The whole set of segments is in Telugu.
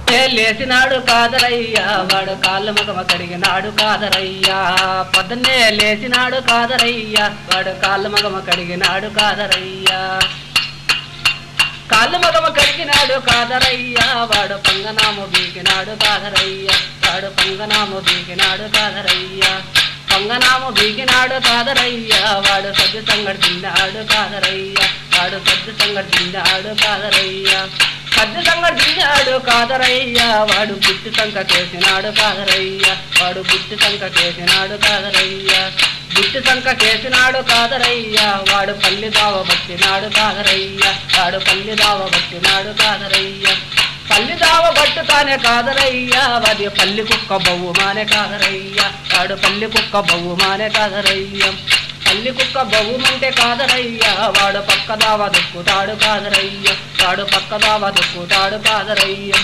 ఏ లేచినాడు కాదరయ్యా వాడు కాళ్ళు మగమ కడిగినాడు కాదరయ్యా పొద్దున్నే లేచినాడు కాదరయ్యా వాడు కాళ్ళు మగమ కడిగినాడు కాదరయ్యా కాళ్ళు మగమ కడిగినాడు కాదరయ్యా వాడు పంగనాము బీగినాడు కాదరయ్యా వాడు పంగనాము బీగినాడు కాదరయ్యా పంగనాము బీగినాడు కాదరయ్యా వాడు సద్దు సంగడి తిన్నాడు కాదరయ్యా వాడు సద్దు సంగడి తిన్నాడు కాదరయ్యా సద్దు సంగడి తిన్నాడు కాదరయ్యా వాడు బుట్టి సంక కేసినాడు కాదరయ్యా వాడు బుట్టి సంక కేసినాడు కాదరయ్యా బుట్టి సంక కేసినాడు కాదరయ్యా వాడు పల్లి దావ బట్టినాడు కాదరయ్యా వాడు పల్లి దావ బట్టినాడు కాదరయ్యా పల్లి దావ బట్టుతానే కాదరయ్యా వాడి పల్లి కుక్క బొవ్వు మానే కాదరయ్యా వాడు పల్లి కుక్క బొవ్వు మానే కాదరయ్యా పల్లి కుక్క బొవ్వుమంటే కాదరయ్యా వాడు పక్క దావ దుక్కుతాడు కాదరయ్యా వాడు పక్క దావ దుక్కుతాడు కాదరయ్యా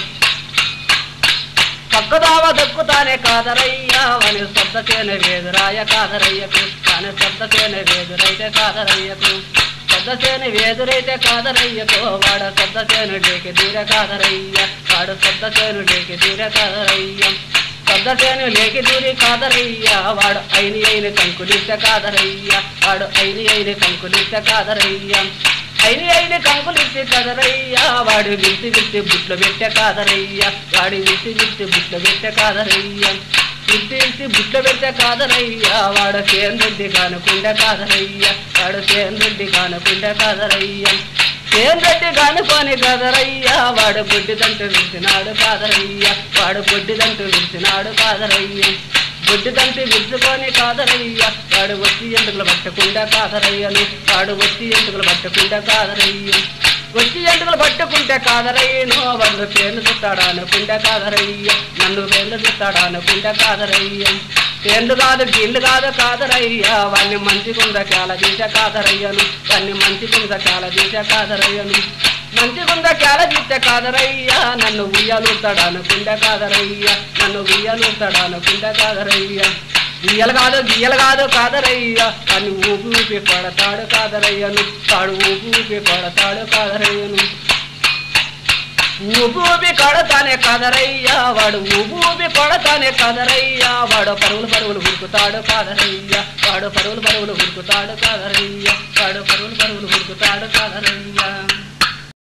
పక్కదావ దక్కుతానే కాదరయ్యా వని శబ్ద చేన వేదురాయ కాదరయ్యకు కానీ శబ్ద చేన వేదురైతే కాదరయ్యకు శబ్ద చేన వేదురైతే కాదరయ్యకు వాడ శబ్ద చేను లేకి దూర కాదరయ్య వాడు శబ్ద చేను లేకి దూర కాదరయ్య శబ్ద చేను లేకి దూరి కాదరయ్య వాడు అయిని అయిన కంకులిస్తే కాదరయ్య వాడు అయిని అయిన కంకులిస్తే కాదరయ్య అయిని అయిన కంకులిస్తే కాదరయ్య వాడు విడిసి విడిసి బుట్లు పెట్టే కాదరయ్య వాడి విడిసి విడిసి బుట్లు పెట్టే కాదరయ్య విడిసి విడిసి బుట్లు పెట్టే కాదరయ్య వాడు సేంద్రెడ్డి కానుకుండే కాదరయ్య వాడు సేంద్రెడ్డి కానుకుండే కాదరయ్య సేంద్రెడ్డి కానుకొని కాదరయ్య వాడు బొడ్డిదంటూ విడిచినాడు కాదరయ్య వాడు బొడ్డిదంటూ విడిచినాడు కాదరయ్య బొడ్డిదంటూ విడుచుకొని కాదరయ్య వాడు వచ్చి ఎందుకులు పట్టకుండా కాదరయ్యను వాడు వచ్చి ఎందుకులు పట్టకుండా కాదరయ్య వచ్చి ఎంటుకలు పట్టుకుంటే కాదరయ్యను వాళ్ళు పేర్లు చుట్టాడు అనుకుంటే కాదరయ్య నన్ను పేర్లు చుట్టాడు అనుకుంటే కాదరయ్య పేర్లు కాదు గీళ్ళు కాదు కాదరయ్య వాడిని మంచి కుంద చాలా దీశ కాదరయ్యను వాడిని మంచి కుంద చాలా దీశ కాదరయ్యను మంచి కుంద కేల తీస్తే కాదరయ్యా నన్ను ఉయ్యాలుతాడు అనుకుంటే కాదరయ్యా నన్ను ఉయ్యాలుతాడు అనుకుంటే కాదరయ్యా గీయలు కాదు గీయలు కాదు కాదరయ్యా కానీ ఊపి ఊపి కొడతాడు కాదరయ్యను తాడు ఊపి ఊపి కొడతాడు కాదరయ్యను ఊపి ఊపి కొడతానే కాదరయ్యా వాడు ఊపి ఊపి కొడతానే కాదరయ్యా వాడు పరువులు పరువులు ఉరుకుతాడు కాదరయ్యా వాడు పరువులు పరువులు ఉరుకుతాడు కాదరయ్యా వాడు పరువులు పరువులు ఉరుకుతాడు కాదరయ్యా